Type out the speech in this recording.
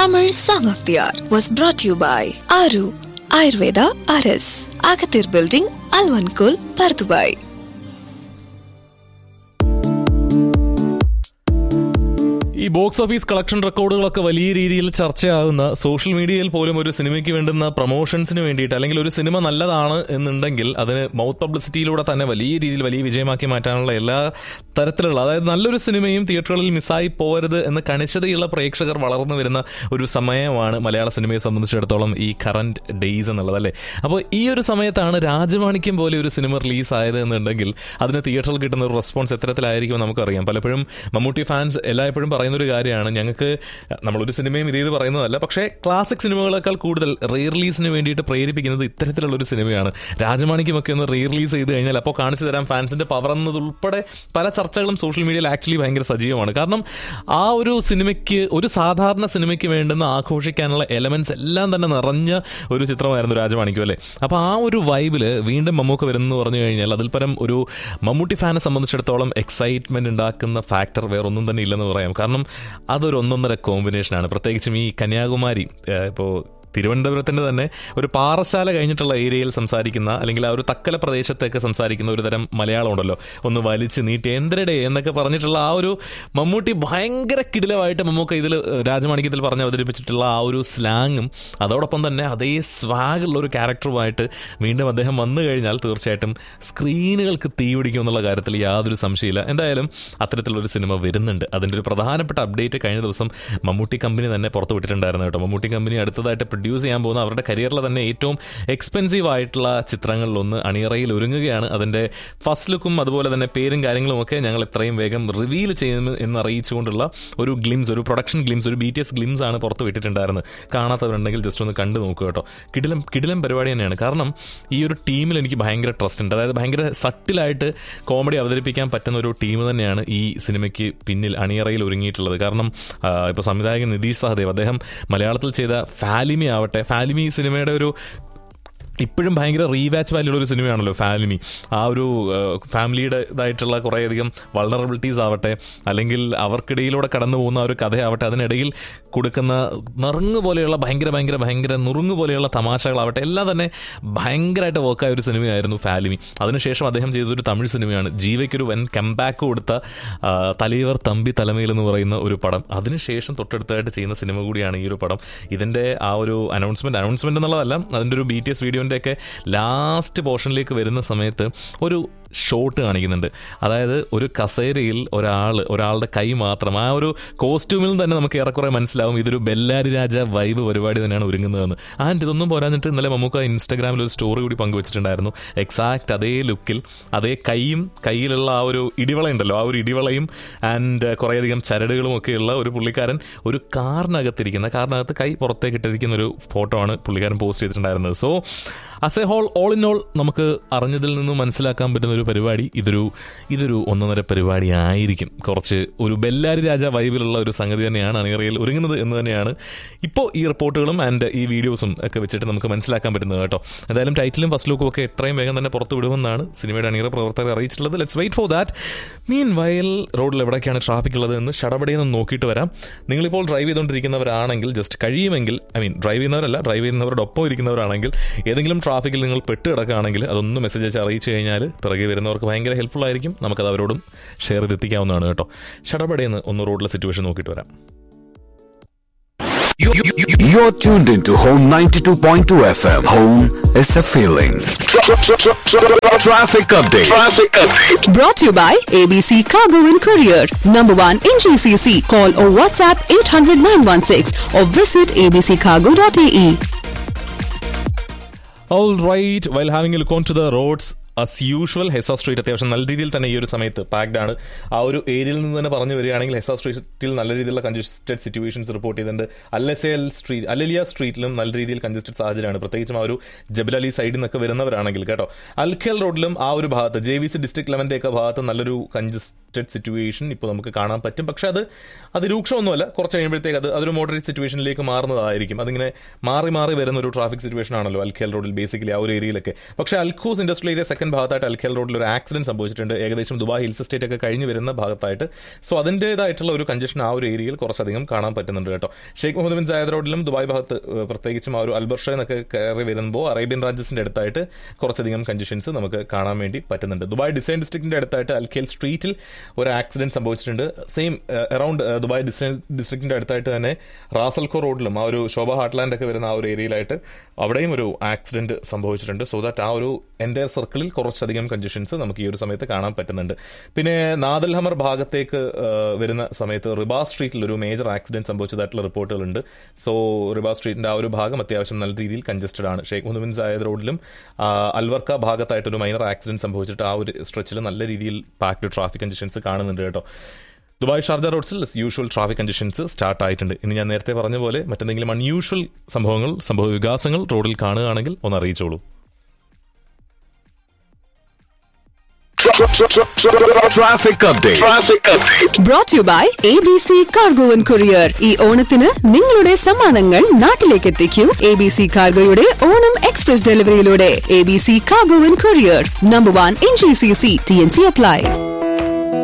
Tamil Song of the Hour was brought to you by Aru Ayurveda RS, Agathir Building, Alvankul, Pardubai. ഈ box office collection റെക്കോർഡുകളൊക്കെ വലിയ രീതിയിൽ ചർച്ചയാകുന്ന social മീഡിയയിൽ പോലും ഒരു സിനിമയ്ക്ക് വേണ്ടുന്ന പ്രൊമോഷൻസിന് വേണ്ടിയിട്ട് അല്ലെങ്കിൽ ഒരു സിനിമ നല്ലതാണ് എന്നുണ്ടെങ്കിൽ അതിന് മൗത്ത് പബ്ലിസിറ്റിയിലൂടെ തന്നെ വലിയ രീതിയിൽ വലിയ വിജയമാക്കി മാറ്റാനുള്ള എല്ലാ തരത്തിലുള്ള അതായത് നല്ലൊരു സിനിമയും തിയേറ്ററുകളിൽ മിസ്സായി പോകരുത് എന്ന് കണിച്ചതയുള്ള പ്രേക്ഷകർ വളർന്നു വരുന്ന ഒരു സമയമാണ് മലയാള സിനിമയെ സംബന്ധിച്ചിടത്തോളം ഈ കറന്റ് ഡേയ്സ് എന്നുള്ളത് അല്ലേ അപ്പോൾ ഈ ഒരു സമയത്താണ് രാജമാണിക്യം പോലെ ഒരു സിനിമ റിലീസ് ആയത് എന്നുണ്ടെങ്കിൽ അതിന് തിയേറ്ററിൽ കിട്ടുന്ന ഒരു റെസ്പോൺസ് എത്തരത്തിലായിരിക്കും നമുക്കറിയാം പലപ്പോഴും മമ്മൂട്ടി ഫാൻസ് എല്ലായ്പ്പോഴും പറയുന്ന ഒരു കാര്യമാണ് ഞങ്ങൾക്ക് നമ്മളൊരു സിനിമയും ഇതേത് പറയുന്നതല്ല പക്ഷേ ക്ലാസിക് സിനിമകളെക്കാൾ കൂടുതൽ റീ റിലീസിന് വേണ്ടിയിട്ട് പ്രേരിപ്പിക്കുന്നത് ഇത്തരത്തിലുള്ള ഒരു സിനിമയാണ് രാജമാണിക്യമൊക്കെ ഒന്ന് റീ റിലീസ് ചെയ്ത് കഴിഞ്ഞാൽ അപ്പോൾ കാണിച്ചു തരാം ഫാൻസിന്റെ പവർ എന്നതുൾപ്പെടെ പല ചർച്ചകളും സോഷ്യൽ മീഡിയയിൽ ആക്ച്വലി ഭയങ്കര സജീവമാണ് കാരണം ആ ഒരു സിനിമയ്ക്ക് ഒരു സാധാരണ സിനിമയ്ക്ക് വേണ്ടുന്ന ആഘോഷിക്കാനുള്ള എലമെന്റ്സ് എല്ലാം തന്നെ നിറഞ്ഞ ഒരു ചിത്രമായിരുന്നു രാജമാണിക്യം അല്ലേ അപ്പോൾ ആ ഒരു വൈബില് വീണ്ടും മമ്മൂക്ക വരുന്നു പറഞ്ഞു കഴിഞ്ഞാൽ അതിൽ പരം ഒരു മമ്മൂട്ടി ഫാനെ സംബന്ധിച്ചിടത്തോളം എക്സൈറ്റ്മെന്റ് ഉണ്ടാക്കുന്ന ഫാക്ടർ വേറെ ഒന്നും തന്നെ ഇല്ലെന്ന് പറയാം കാരണം അതൊരു ഒന്നൊന്നര കോമ്പിനേഷനാണ് പ്രത്യേകിച്ചും ഈ കന്യാകുമാരി ഇപ്പോൾ തിരുവനന്തപുരത്തിൻ്റെ തന്നെ ഒരു പാറശാല കഴിഞ്ഞിട്ടുള്ള ഏരിയയിൽ സംസാരിക്കുന്ന അല്ലെങ്കിൽ ആ ഒരു തക്കല പ്രദേശത്തൊക്കെ സംസാരിക്കുന്ന ഒരു തരം മലയാളം ഉണ്ടല്ലോ ഒന്ന് വലിച്ച് നീട്ടി എന്തരടെ എന്നൊക്കെ പറഞ്ഞിട്ടുള്ള ആ ഒരു മമ്മൂട്ടി ഭയങ്കര കിടിലമായിട്ട് മമ്മൂക്ക ഇതിൽ രാജമാണിക്യത്തിൽ പറഞ്ഞ് അവതരിപ്പിച്ചിട്ടുള്ള ആ ഒരു സ്ലാങ്ങും അതോടൊപ്പം തന്നെ അതേ സ്വാഗുള്ള ഒരു ക്യാരക്ടറുമായിട്ട് വീണ്ടും അദ്ദേഹം വന്നു കഴിഞ്ഞാൽ തീർച്ചയായിട്ടും സ്ക്രീനുകൾക്ക് തീ പിടിക്കും എന്നുള്ള കാര്യത്തിൽ യാതൊരു സംശയമില്ല എന്തായാലും അത്തരത്തിലൊരു സിനിമ വരുന്നുണ്ട് അതിൻ്റെ ഒരു പ്രധാനപ്പെട്ട അപ്ഡേറ്റ് കഴിഞ്ഞ ദിവസം മമ്മൂട്ടി കമ്പനി തന്നെ പുറത്തു വിട്ടിട്ടുണ്ടായിരുന്നു കേട്ടോ മമ്മൂട്ടി കമ്പനി അടുത്തതായിട്ട് പ്രൊഡ്യൂസ് ചെയ്യാൻ പോകുന്ന അവരുടെ കരിയറിലെ തന്നെ ഏറ്റവും എക്സ്പെൻസീവ് ആയിട്ടുള്ള ചിത്രങ്ങളിലൊന്ന് അണിയറയിൽ ഒരുങ്ങുകയാണ് അതിൻ്റെ ഫസ്റ്റ് ലുക്കും അതുപോലെ തന്നെ പേരും കാര്യങ്ങളും ഒക്കെ ഞങ്ങൾ എത്രയും വേഗം റിവീൽ ചെയ്യുന്നു എന്ന് അറിയിച്ചുകൊണ്ടുള്ള ഒരു ഗ്ലിംസ് ഒരു പ്രൊഡക്ഷൻ ഗ്ലിംസ് ഒരു ബി ടി എസ് ഗ്ലിംസ് ആണ് പുറത്ത് വിട്ടിട്ടുണ്ടായിരുന്നത് കാണാത്തവരുണ്ടെങ്കിൽ ജസ്റ്റ് ഒന്ന് കണ്ടു നോക്കുക കേട്ടോ കിടിലം കിടിലം പരിപാടി തന്നെയാണ് കാരണം ഈ ഒരു ടീമിൽ എനിക്ക് ഭയങ്കര ട്രസ്റ്റ് ഉണ്ട് അതായത് ഭയങ്കര സട്ടിലായിട്ട് കോമഡി അവതരിപ്പിക്കാൻ പറ്റുന്ന ഒരു ടീം തന്നെയാണ് ഈ സിനിമയ്ക്ക് പിന്നിൽ അണിയറയിൽ ഒരുങ്ങിയിട്ടുള്ളത് കാരണം ഇപ്പോൾ സംവിധായകൻ നിതീഷ് സഹദേവ് അദ്ദേഹം മലയാളത്തിൽ ചെയ്ത ഫാലിമി ആവട്ടെ ഫാലിമി സിനിമയുടെ ഒരു ഇപ്പോഴും ഭയങ്കര റീവാച്ച് വാല്യുള്ള ഒരു സിനിമയാണല്ലോ ഫാലിമി ആ ഒരു ഫാമിലിയുടെ ഇതായിട്ടുള്ള കുറേയധികം വൾണറബിലിറ്റീസ് ആവട്ടെ അല്ലെങ്കിൽ അവർക്കിടയിലൂടെ കടന്നു പോകുന്ന ഒരു കഥയാവട്ടെ അതിനിടയിൽ കൊടുക്കുന്ന നുറുങ്ങ് പോലെയുള്ള ഭയങ്കര ഭയങ്കര ഭയങ്കര നുറുങ്ങ് പോലെയുള്ള തമാശകളാവട്ടെ എല്ലാം തന്നെ ഭയങ്കരമായിട്ട് വർക്കായ ഒരു സിനിമയായിരുന്നു ഫാലിമി അതിനുശേഷം അദ്ദേഹം ചെയ്തൊരു തമിഴ് സിനിമയാണ് ജീവയ്ക്കൊരു വൻ കംബാക്ക് കൊടുത്ത തലൈവർ തമ്പി തലമയിൽ എന്ന് പറയുന്ന ഒരു പടം അതിനുശേഷം തൊട്ടടുത്തായിട്ട് ചെയ്യുന്ന സിനിമ കൂടിയാണ് ഈ ഒരു പടം ഇതിൻ്റെ ആ ഒരു അനൗൺസ്മെൻറ്റ് അനൗൺസ്മെൻറ്റ് എന്നുള്ളതല്ല അതിൻ്റെ ഒരു ബി ടി എസ് വീഡിയോ ഒക്കെ ലാസ്റ്റ് പോർഷനിലേക്ക് വരുന്ന സമയത്ത് ഒരു ഷോട്ട് കാണിക്കുന്നുണ്ട് അതായത് ഒരു കസേരയിൽ ഒരാൾ ഒരാളുടെ കൈ മാത്രം ആ ഒരു കോസ്റ്റ്യൂമിൽ തന്നെ നമുക്ക് ഏറെക്കുറെ മനസ്സിലാവും ഇതൊരു ബെല്ലാരി രാജ വൈബ് പരിപാടി തന്നെയാണ് ഒരുങ്ങുന്നതെന്ന് ആൻഡ് ഇതൊന്നും പോരാഞ്ഞിട്ട് ഇന്നലെ നമുക്ക് ഇൻസ്റ്റാഗ്രാമിൽ ഒരു സ്റ്റോറി കൂടി പങ്കുവച്ചിട്ടുണ്ടായിരുന്നു എക്സാക്ട് അതേ ലുക്കിൽ അതേ കൈയും കയ്യിലുള്ള ആ ഒരു ഇടിവള ഉണ്ടല്ലോ ആ ഒരു ഇടിവളയും ആൻഡ് കുറേയധികം ചരടുകളും ഒക്കെയുള്ള ഒരു പുള്ളിക്കാരൻ ഒരു കാറിനകത്തിരിക്കുന്ന കാറിനകത്ത് കൈ പുറത്തേക്ക് ഇട്ടിരിക്കുന്ന ഒരു ഫോട്ടോ ആണ് പുള്ളിക്കാരൻ പോസ്റ്റ് ചെയ്തിട്ടുണ്ടായിരുന്നത് so as a whole all in all നമുക്ക് അറിഞ്ഞതിൽ നിന്ന് മനസ്സിലാക്കാൻ പറ്റുന്ന ഒരു പരിപാടി ഇതൊരു ഇതൊരു ഒന്നൊന്നര പരിപാടി ആയിരിക്കും കുറച്ച് ഒരു ബെല്ലാരി രാജ വൈബിലുള്ള ഒരു സംഗതി തന്നെയാണ് അണിയറയിൽ ഒരുങ്ങുന്നത് എന്ന് തന്നെയാണ് ഇപ്പോൾ ഈ റിപ്പോർട്ടുകളും ആൻഡ് ഈ വീഡിയോസും ഒക്കെ വെച്ചിട്ട് നമുക്ക് മനസ്സിലാക്കാൻ പറ്റുന്നത് കേട്ടോ എന്തായാലും ടൈറ്റിലും ഫസ്റ്റ് ലുക്കും ഒക്കെ എത്രയും വേഗം തന്നെ പുറത്തു വിടുമെന്നാണ് സിനിമയുടെ അണിയറ പ്രവർത്തകർ അറിയിച്ചിട്ടുള്ളത് let's wait for that meanwhile റോഡിൽ എവിടെയൊക്കെയാണ് ട്രാഫിക് ഉള്ളത് എന്ന് ഷടപടിയിൽ നിന്ന് നോക്കിയിട്ട് വരാം നിങ്ങളിപ്പോൾ ഡ്രൈവ് ചെയ്തുകൊണ്ടിരിക്കുന്നവരാണെങ്കിൽ ജസ്റ്റ് കഴിയുമെങ്കിൽ ഐ മീൻ ഡ്രൈവ് ചെയ്യുന്നവരല്ല ഡ്രൈവ് ചെയ്യുന്നവരുടെ ഒപ്പം ഇരിക്കുന്നവരാണെങ്കിൽ ഏതെങ്കിലും ട്രാഫിക്കിൽ നിങ്ങൾ പെട്ട് കിടക്കുകയാണെങ്കിൽ അതൊന്ന് മെസ്സേജ് അയച്ച് അറിയിച്ചു കഴിഞ്ഞാൽ പിറകെ വരുന്നവർക്ക് ഭയങ്കര ഹെൽപ്ഫുൾ ആയിരിക്കും നമുക്കത് അവരോടും ഷെയർ ചെയ്തെത്തിക്കാവുന്നതാണ് കേട്ടോ ഷടപടയെന്ന് ഒന്ന് റോഡിലെ സിറ്റുവേഷൻ നോക്കിയിട്ട് വരാം You're tuned into Home 92.2 FM. Home is a feeling. Traffic update. Traffic update. Brought to you by ABC Cargo and Courier. Number one in GCC. Call or WhatsApp 800 916 or visit abccargo.ae. All right while having look on to the roads as usual Hessa street അത്യാവശ്യം നല്ല രീതിയിൽ തന്നെ ഈ ഒരു സമയത്ത് packed ആണ് ആ ഒരു ഏരിയയിൽ നിന്ന് തന്നെ പറഞ്ഞു വരികയാണെങ്കിൽ ഹെസ സ്ട്രീറ്റിൽ നല്ല രീതിയിലുള്ള കൺജസ്റ്റഡ് സിറ്റുവേഷൻസ് റിപ്പോർട്ട് ചെയ്തിട്ടുണ്ട് അല്ലസേൽ സ്ട്രീറ്റ് അല്ലലിയ സ്ട്രീറ്റിലും നല്ല രീതിയിൽ കൺജസ്റ്റഡ് സാഹചര്യമാണ് പ്രത്യേകിച്ചും ആ ഒരു ജബലലി സൈഡിൽ നിന്നൊക്കെ വരുന്നവരാണെങ്കിൽ കേട്ടോ അൽഖൽ റോഡിലും ആ ഒരു ഭാഗത്ത് ജെ വി സി ഡിസ്ട്രിക്ട് ലെവൻ്റെ ഒക്കെ ഭാഗത്ത് നല്ലൊരു കൺജസ്റ്റഡ് സിറ്റുവേഷൻ ഇപ്പോൾ നമുക്ക് കാണാൻ പറ്റും പക്ഷേ അത് അത് രൂക്ഷമൊന്നുമല്ല കുറച്ച് കഴിയുമ്പോഴത്തേക്ക് അത് അതൊരു മോഡറേറ്റ് സിറ്റുവേഷനിലേക്ക് മാറുന്നതായിരിക്കും അതിങ്ങനെ മാറി മാറി വരുന്ന ഒരു ട്രാഫിക് സിറ്റുവേഷൻ ആണല്ലോ അൽഖൽ റോഡിൽ ബേസിക്കലി ആ ഒരു ഏരിയയിലൊക്കെ പക്ഷേ അൽഖൂസ് ഇൻഡസ്ട്രിയൽ ഏരിയ സെക്കൻഡ് വടക്കൻ ഭാഗത്തായിട്ട് അൽഖേൽ റോഡിൽ ഒരു ആക്സിഡന്റ് സംഭവിച്ചിട്ടുണ്ട് ഏകദേശം ദുബായ് ഹിൽസ് എസ്റ്റേറ്റ് ഒക്കെ കഴിഞ്ഞ് വരുന്ന ഭാഗത്തായിട്ട് സോ അതിൻ്റെതായിട്ടുള്ള ഒരു കഞ്ചഷൻ ആ ഒരു ഏരിയയിൽ കുറച്ചധികം കാണാൻ പറ്റുന്നുണ്ട് കേട്ടോ ഷെയ്ഖ് മുഹമ്മദ് ബിൻ സായദ് റോഡിലും ദുബായ് ഭാഗത്ത് ഏഹ്, പ്രത്യേകിച്ചും ആ ഒരു അൽബർഷ എന്നൊക്കെ കയറി വരുമ്പോൾ അറേബ്യൻ രാജ്യസിന്റെ അടുത്തായിട്ട് കുറച്ചധികം കഞ്ചഷൻസ് നമുക്ക് കാണാൻ വേണ്ടി പറ്റുന്നുണ്ട് ദുബായ് ഡിസൈൻ ഡിസ്ട്രിക്റ്റിന്റെ അടുത്തായിട്ട് അൽഖേൽ സ്ട്രീറ്റിൽ ഒരു ആക്സിഡന്റ് സംഭവിച്ചിട്ടുണ്ട് സെയിം അറൌണ്ട് ദുബായ് ഡിസൈൻ ഡിസ്ട്രിക്റ്റിന്റെ അടുത്തായിട്ട് തന്നെ റാസൽഖോ റോഡിലും ആ ഒരു ശോഭ ഹാർട്ട്ലാൻഡ് ഒക്കെ വരുന്ന ആ ഒരു ഏരിയയിലായിട്ട് അവിടെയും ഒരു ആക്സിഡന്റ് സംഭവിച്ചിട്ടുണ്ട് സോ ദാറ്റ് ആ ഒരു എൻ്റെ സർക്കിളിൽ കുറച്ചധികം കഞ്ചഷൻസ് നമുക്ക് ഈ ഒരു സമയത്ത് കാണാൻ പറ്റുന്നുണ്ട് പിന്നെ നാദൽ ഹമർ ഭാഗത്തേക്ക് ആ, വരുന്ന സമയത്ത് റിബാ സ്ട്രീറ്റിൽ ഒരു മേജർ ആക്സിഡന്റ് സംഭവിച്ചതായിട്ടുള്ള റിപ്പോർട്ടുകളുണ്ട് സോ റിബാ സ്ട്രീറ്റിന്റെ ആ ഒരു ഭാഗം അത്യാവശ്യം നല്ല രീതിയിൽ കഞ്ചസ്റ്റഡ് ആണ് ഷെയ്ഖ് മുഹമ്മദ് ബിൻ സായദ് റോഡിലും ആ, അൽവർക്ക ഭാഗത്തായിട്ട് ഒരു മൈനർ ആക്സിഡന്റ് സംഭവിച്ചിട്ട് ആ ഒരു സ്ട്രെച്ചിൽ നല്ല രീതിയിൽ പാക്ഡ് ട്രാഫിക് കണ്ടീഷൻസ് കാണുന്നുണ്ട് കേട്ടോ ദുബായ് ഷാർജ റോഡ്സിൽ യൂഷ്വൽ ട്രാഫിക് കണ്ടീഷൻസ് സ്റ്റാർട്ട് ആയിട്ടുണ്ട് ഇനി ഞാൻ നേരത്തെ പറഞ്ഞ പോലെ മറ്റെന്തെങ്കിലും അൺയൂഷ്വൽ സംഭവങ്ങൾ സംഭവ വികാസങ്ങൾ റോഡിൽ കാണുകയാണെങ്കിൽ ഒന്ന് അറിയിച്ചോളൂ Traffic update. Traffic update. Brought to you by ABC Cargo and Courier. ഈ ഓണത്തിന് നിങ്ങളുടെ സമ്മാനങ്ങൾ നാട്ടിലേക്ക് എത്തിക്കൂ എ ബി സി കാർഗോയുടെ ഓണം എക്സ്പ്രസ് ഡെലിവറിയിലൂടെ A B C cargo and courier number one in G C C T N C apply